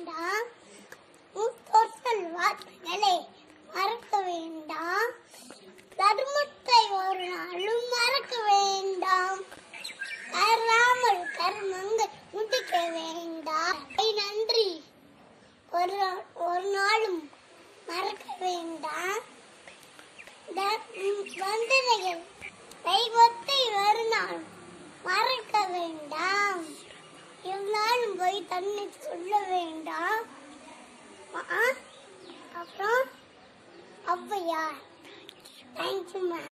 வேண்டாம் முத்தொற்றல் வார்த்தைகளை மறக்க வேண்டாம் தர்மத்தை ஒரு நாளும் மறக்க வேண்டாம் தராமல் கர்மங்கள் முடிக்க வேண்டாம் ஐ, நன்றி ஒரு ஒரு நாளும் மறக்க வேண்டாம் த- ம், வந்தனைகள் தெய்வத்தை ஒரு நாள் மறக்க வேண்டாம் இருந்தாலும் போய் தன்னை சொல்ல வேண்டாம் ஆ, அப்புறம் ஔவையார் தேங்க்யூ மேம்